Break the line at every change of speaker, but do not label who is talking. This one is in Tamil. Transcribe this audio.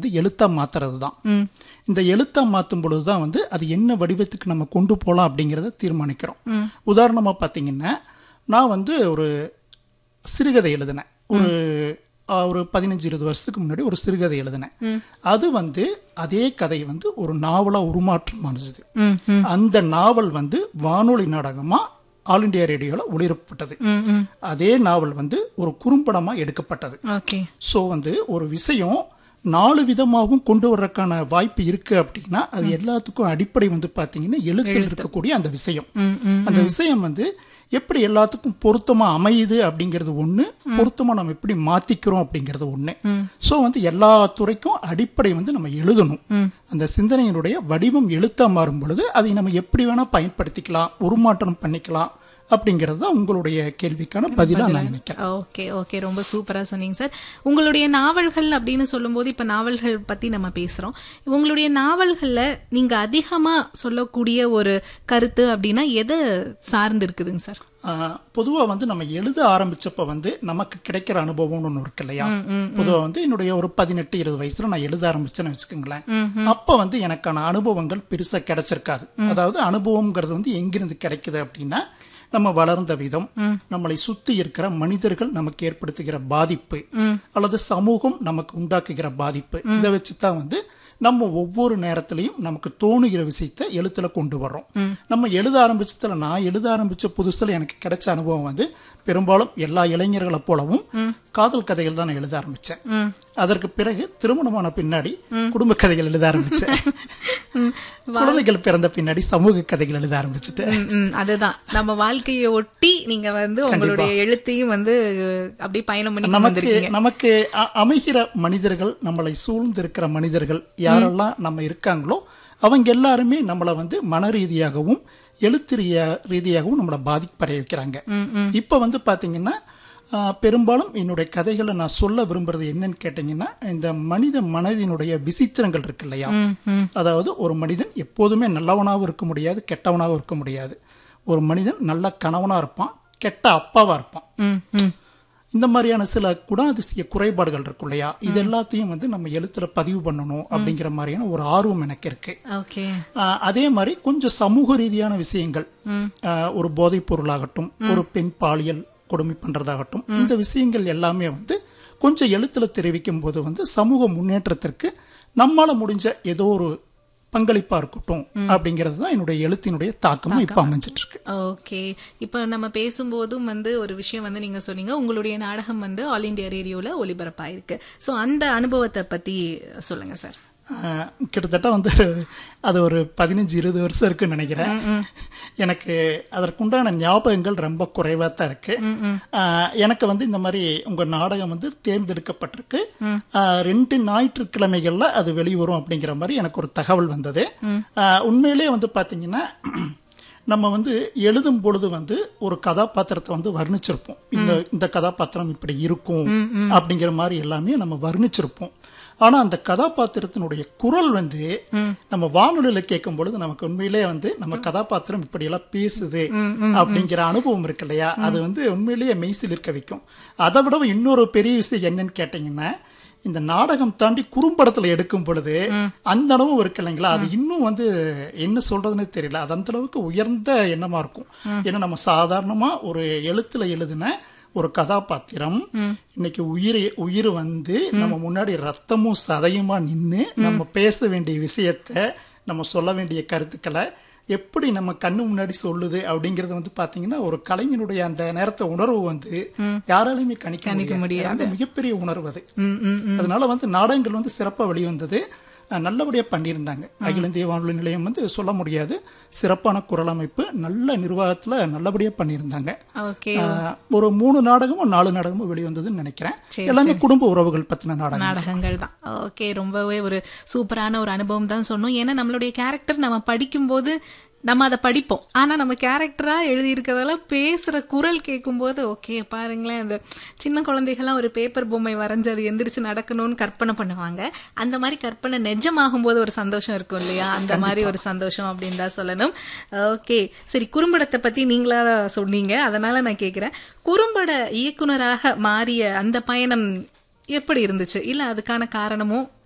வந்து எழுத்தா மாத்துறது தான்
ம்
இந்த எழுத்தா மாற்றும் பொழுது தான் வந்து அது என்ன வடிவத்துக்கு நம்ம கொண்டு போகலாம் அப்படிங்கிறத தீர்மானிக்கிறோம் உதாரணமாக பார்த்தீங்கன்னா நான் வந்து ஒரு சிறுகதை எழுதினேன் ஒரு ஆ, ஒரு பதினஞ்சு இருபது வருஷத்துக்கு முன்னாடி ஒரு சிறுகதை எழுதினேன் அது வந்து அதே கதை வந்து ஒரு நாவலாக உருமாற்றம் அடைஞ்சது
ம் ம்
அந்த நாவல் வந்து வானொலி நாடகமா ஆல் இண்டியா ரேடியோவில் ஒளிரப்பட்டது
ம் ம்
அதே நாவல் வந்து ஒரு குறும்படமா எடுக்கப்பட்டது
ஓகே
ஸோ வந்து ஒரு விஷயம் நாலு விதமாகவும் கொண்டு வர்றதுக்கான வாய்ப்பு இருக்கு அப்படின்னா அது எல்லாத்துக்கும் அடிப்படை வந்து பார்த்தீங்கன்னா எழுத்தில் இருக்கக்கூடிய அந்த விஷயம்
ம் ம்
அந்த விஷயம் வந்து எப்படி எல்லாத்துக்கும் பொருத்தமா அமையுது அப்படிங்கிறது ஒண்ணு பொருத்தமா நம்ம எப்படி மாத்திக்கிறோம் அப்படிங்கிறது ஒண்ணு ஸோ வந்து எல்லா துறைக்கும் அடிப்படை வந்து நம்ம எழுதணும் அந்த சிந்தனையினுடைய வடிவம் எழுத்தா மாறும் பொழுது அதை நம்ம எப்படி வேணா பயன்படுத்திக்கலாம் உருமாற்றம் பண்ணிக்கலாம் அப்படிங்கிறது தான் உங்களுடைய கேள்விக்கான பதிலா நான் நினைக்கிறேன்
ஓகே ஓகே ரொம்ப சூப்பரா சொன்னீங்க சார் உங்களுடைய நாவல்கள் அப்படின்னு சொல்லும்போது இப்ப நாவல்கள் பத்தி நம்ம பேசுறோம் உங்களுடைய நாவல்கள்ல நீங்க அதிகமா சொல்லக்கூடிய ஒரு கருத்து அப்படின்னா எதை சார்ந்து இருக்குதுங்க சார்
பொதுவா வந்து நம்ம எழுத ஆரம்பிச்சப்ப வந்து நமக்கு கிடைக்கிற அனுபவம்னு ஒன்று இருக்கு இல்லையா பொதுவா வந்து என்னுடைய ஒரு பதினெட்டு இருபது வயசுல நான் எழுத ஆரம்பிச்சேன்னு வச்சுக்கோங்களேன் அப்ப வந்து எனக்கான அனுபவங்கள் பெருசா கிடைச்சிருக்காது அதாவது அனுபவம்ங்கிறது வந்து எங்கிருந்து கிடைக்குது அப்படின்னா நம்ம வளர்ந்த விதம் நம்மளை சுத்தி இருக்கிற மனிதர்கள் நமக்கு ஏற்படுத்துகிற பாதிப்பு அல்லது சமூகம் நமக்கு உண்டாக்குகிற பாதிப்பு இதை வச்சு தான் வந்து நம்ம ஒவ்வொரு நேரத்திலையும் நமக்கு தோணுகிற விஷயத்த எழுத்துல கொண்டு வர்றோம் நம்ம எழுத ஆரம்பிச்சதுல நான் எழுத ஆரம்பிச்ச புதுசுல எனக்கு கிடைச்ச அனுபவம் வந்து பெரும்பாலும் எல்லா இளைஞர்களை போலவும் காதல் கதைகள் தான் நான் எழுத ஆரம்பிச்சேன் அதற்கு பிறகு திருமணமான பின்னாடி குடும்ப கதைகள் எழுத ஆரம்பிச்சேன் குழந்தைகள் பிறந்த பின்னாடி சமூக கதைகள் எழுத ஆரம்பிச்சுட்டேன்
ம், ம், அதுதான் நம்ம வாழ்க்கையை ஒட்டி நீங்க வந்து உங்களுடைய எழுத்தையும் வந்து அஹ், அப்படியே பயணம் பண்ணி கொண்டு
நமக்கு
வந்திருக்கீங்க
நமக்கு அ- அமைகிற மனிதர்கள் நம்மளை சூழ்ந்து இருக்கிற மனிதர்கள் யாரெல்லாம் நம்ம இருக்காங்களோ அவங்க எல்லாருமே நம்மளை வந்து மன ரீதியாகவும் எழுத்து ரீதியா- ரீதியாகவும் நம்மளை பாதிப்படைய வைக்கிறாங்க இப்ப வந்து பாத்தீங்கன்னா ஆ, பெரும்பாலும் என்னுடைய கதைகளை நான் சொல்ல விரும்புறது என்னன்னு கேட்டீங்கன்னா இந்த மனித மனதினுடைய விசித்திரங்கள் இருக்கு இல்லையா அதாவது ஒரு மனிதன் எப்போதுமே நல்லவனாகவும் இருக்க முடியாது கெட்டவனாகவும் இருக்க முடியாது ஒரு மனிதன் நல்ல கணவனா இருப்பான் கெட்ட அப்பாவா இருப்பான்
ம், ம்.
இந்த மாதிரியான சில குணாதிசய குறைபாடுகள் இருக்கும் இல்லையா இது எல்லாத்தையும் வந்து நம்ம எழுத்துல பதிவு பண்ணணும் அப்படிங்கிற மாதிரியான ஒரு ஆர்வம் எனக்கு இருக்கு
ஓகே
ஆஹ் அதே மாதிரி கொஞ்சம் சமூக ரீதியான விஷயங்கள் ஆஹ் ஒரு போதைப் பொருளாகட்டும் ஒரு பெண் பாலியல் கொடுமை பண்றதாகட்டும் இந்த விஷயங்கள் எல்லாமே வந்து கொஞ்சம் எழுத்துல தெரிவிக்கும் போது வந்து சமூக முன்னேற்றத்திற்கு நம்மால முடிஞ்ச ஏதோ ஒரு பங்களிப்பா இருக்கட்டும் அப்படிங்கிறது தான் என்னுடைய எழுத்தினுடைய தாக்கமும் இப்ப அமைஞ்சிட்டு இருக்கு
ஓகே இப்போ நம்ம பேசும்போதும் வந்து ஒரு விஷயம் வந்து நீங்க சொன்னீங்க உங்களுடைய நாடகம் வந்து ஆல் இந்தியா ரேடியோல ஒளிபரப்பாயிருக்கு ஸோ அந்த அனுபவத்தை பத்தி சொல்லுங்க சார்
ஆஹ் கிட்டத்தட்ட வந்து அது ஒரு பதினஞ்சு இருபது வருஷம் இருக்குன்னு நினைக்கிறேன் எனக்கு அதற்குண்டான ஞாபகங்கள் ரொம்ப குறைவா தான் இருக்கு ஆஹ் எனக்கு வந்து இந்த மாதிரி உங்க நாடகம் வந்து தேர்ந்தெடுக்கப்பட்டிருக்கு ஆஹ் ரெண்டு ஞாயிற்றுக்கிழமைகள்ல அது வெளிவரும் அப்படிங்கிற மாதிரி எனக்கு ஒரு தகவல் வந்தது ஆஹ் உண்மையிலேயே வந்து பாத்தீங்கன்னா நம்ம வந்து எழுதும் பொழுது வந்து ஒரு கதாபாத்திரத்தை வந்து வர்ணிச்சிருப்போம் இந்த இந்த கதாபாத்திரம் இப்படி இருக்கும் அப்படிங்கிற மாதிரி எல்லாமே நம்ம வர்ணிச்சிருப்போம் ஆனா அந்த கதாபாத்திரத்தினுடைய குரல் வந்து நம்ம வானொலியில கேட்கும் பொழுது நமக்கு உண்மையிலே வந்து நம்ம கதாபாத்திரம் இப்படி எல்லாம் பேசுது அப்படிங்கிற அனுபவம் இருக்கு இல்லையா அது வந்து உண்மையிலேயே மெய்சில் இருக்க வைக்கும் அதை விட இன்னொரு பெரிய விஷயம் என்னன்னு கேட்டீங்கன்னா இந்த நாடகம் தாண்டி குறும்படத்துல எடுக்கும் பொழுது அந்த அனுபவம் இருக்கு இல்லைங்களா அது இன்னும் வந்து என்ன சொல்றதுன்னு தெரியல அது அந்த அளவுக்கு உயர்ந்த எண்ணமா இருக்கும் ஏன்னா நம்ம சாதாரணமா ஒரு எழுத்துல எழுதின ஒரு கதாபாத்திரம் இன்னைக்கு உயிர் உயிர் வந்து நம்ம முன்னாடி ரத்தமும் சதையுமா நின்னு நம்ம பேச வேண்டிய விஷயத்த நம்ம சொல்ல வேண்டிய கருத்துக்களை எப்படி நம்ம கண்ணு முன்னாடி சொல்லுது அப்படிங்கறது வந்து பாத்தீங்கன்னா ஒரு கலைஞனுடைய அந்த நேரத்தை உணர்வு வந்து யாராலையுமே கணிக்க முடியாது அது மிகப்பெரிய உணர்வு அது
ம் ம்
அதனால வந்து நாடகங்கள் வந்து சிறப்பா வெளிவந்தது அஹ் நல்லபடியா பண்ணியிருந்தாங்க அகில இந்திய வானொலி நிலையம் வந்து சொல்ல முடியாது சிறப்பான குரல் அமைப்பு நல்ல நிர்வாகத்துல நல்லபடியா பண்ணியிருந்தாங்க
ஓகே
அஹ் ஒரு மூணு நாடகமும் நாலு நாடகமும் வெளிவந்ததுன்னு நினைக்கிறேன் எல்லாமே குடும்ப உறவுகள் பத்தின நாடகம்
நாடகங்கள் தான் ஓகே ரொம்பவே ஒரு சூப்பரான ஒரு அனுபவம் தான் சொன்னோம் ஏன்னா நம்மளுடைய கேரக்டர் நம்ம படிக்கும்போது நம்ம அதை படிப்போம் ஆனா நம்ம கேரக்டரா எழுதி இருக்கிறதெல்லாம் பேசுற குரல் கேட்கும்போது ஓகே பாருங்களேன் அந்த சின்ன குழந்தைகள்லாம் ஒரு பேப்பர் பொம்மை வரைஞ்சு அது எந்திரிச்சு நடக்கணும்னு கற்பனை பண்ணுவாங்க அந்த மாதிரி கற்பனை நிஜமாகும் போது ஒரு சந்தோஷம் இருக்கும் இல்லையா அந்த மாதிரி ஒரு சந்தோஷம் அப்படின்னு தான் சொல்லணும் ஓகே சரி குறும்படத்தை பத்தி நீங்களா சொன்னீங்க அதனால நான் கேக்குறேன் குறும்பட இயக்குனராக மாறிய அந்த பயணம் எப்படி இருந்துச்சு இல்ல அதுக்கான காரணமும்